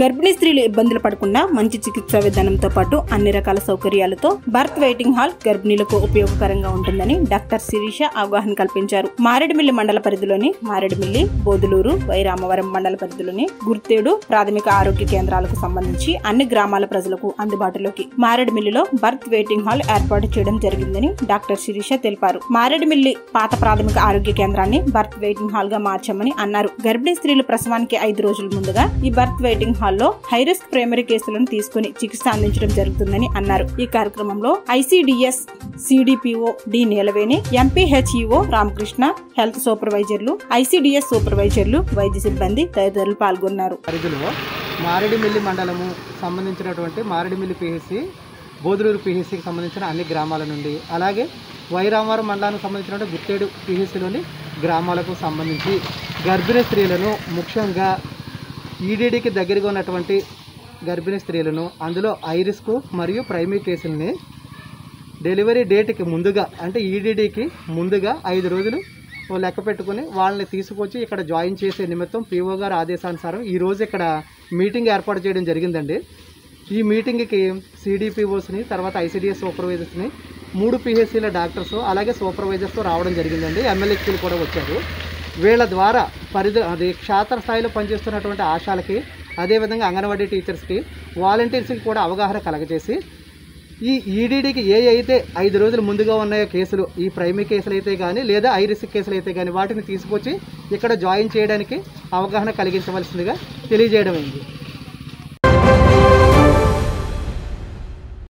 గర్భిణీ స్త్రీలు ఇబ్బందులు పడకుండా మంచి చికిత్సా విధానంతో పాటు అన్ని రకాల సౌకర్యాలతో బర్త్ వెయిటింగ్ హాల్ గర్భిణీలకు ఉపయోగకరంగా ఉంటుందని డాక్టర్ శిరీష అవగాహన కల్పించారు మారేడుమిల్లి మండల పరిధిలోని మారేడుమిల్లి బోదులూరు వైరామవరం మండల పరిధిలోని గుర్తేడు ప్రాథమిక ఆరోగ్య కేంద్రాలకు సంబంధించి అన్ని గ్రామాల ప్రజలకు అందుబాటులోకి మారేడుమిల్లిలో బర్త్ వెయిటింగ్ హాల్ ఏర్పాటు చేయడం జరిగిందని డాక్టర్ శిరీష తెలిపారు మారేడుమిల్లి పాత ప్రాథమిక ఆరోగ్య కేంద్రాన్ని బర్త్ వెయిటింగ్ హాల్ గా మార్చామని అన్నారు గర్భిణీ స్త్రీలు ప్రసవానికి ఐదు రోజుల ముందుగా ఈ బర్త్ వెయిటింగ్ హాల్లో హైరిస్క్ ప్రైమరీ కేసులను తీసుకుని చికిత్స అందించడం జరుగుతుందని అన్నారు ఈ కార్యక్రమంలో ICDS CDPO D Neelaveni MPHEO Ramakrishna health సూపర్వైజర్లు ఐసీడీఎస్ సూపర్వైజర్లు వైద్య సిబ్బంది తదితరులు పాల్గొన్నారు పరిధిలో మారేడుమిల్లి మండలము సంబంధించినటువంటి మారేడుమిల్లి పిహెసి బోధులూరు పిహెసికి సంబంధించిన అన్ని గ్రామాల నుండి అలాగే వైరామవరం మండలానికి సంబంధించినటువంటి గుత్తేడు పిహెసిలోని గ్రామాలకు సంబంధించి గర్భిణీ స్త్రీలను ముఖ్యంగా ఈడీడీకి దగ్గరగా ఉన్నటువంటి గర్భిణీ స్త్రీలను అందులో ఐరిస్కు మరియు ప్రైమరీ కేసుల్ని డెలివరీ డేట్కి ముందుగా అంటే ఈడీడీకి ముందుగా ఐదు రోజులు ఓ లెక్క పెట్టుకుని వాళ్ళని తీసుకొచ్చి ఇక్కడ జాయిన్ చేసే నిమిత్తం పీఓ గారి ఆదేశానుసారం ఈ రోజు ఇక్కడ మీటింగ్ ఏర్పాటు చేయడం జరిగిందండి ఈ మీటింగ్కి సిడిపిఓస్ని తర్వాత ఐసిడిఎస్ సూపర్వైజర్స్ని మూడు పిహెచ్సిల డాక్టర్స్ అలాగే సూపర్వైజర్స్తో రావడం జరిగిందండి ఎమ్మెల్యేలు కూడా వచ్చారు వీళ్ళ ద్వారా పరిధి అది క్షేత్ర స్థాయిలో పనిచేస్తున్నటువంటి ఆశాలకి అదేవిధంగా అంగన్వాడీ టీచర్స్కి వాలంటీర్స్కి కూడా అవగాహన కలగజేసి ఈ ఈడీడీకి ఏ అయితే ఐదు రోజులు ముందుగా ఉన్నాయో కేసులు ఈ ప్రైమరీ కేసులు అయితే కానీ లేదా ఐరిస్ కేసులు అయితే కానీ వాటిని తీసుకొచ్చి ఇక్కడ జాయిన్ చేయడానికి అవగాహన కలిగించవలసిందిగా తెలియజేయడం అయింది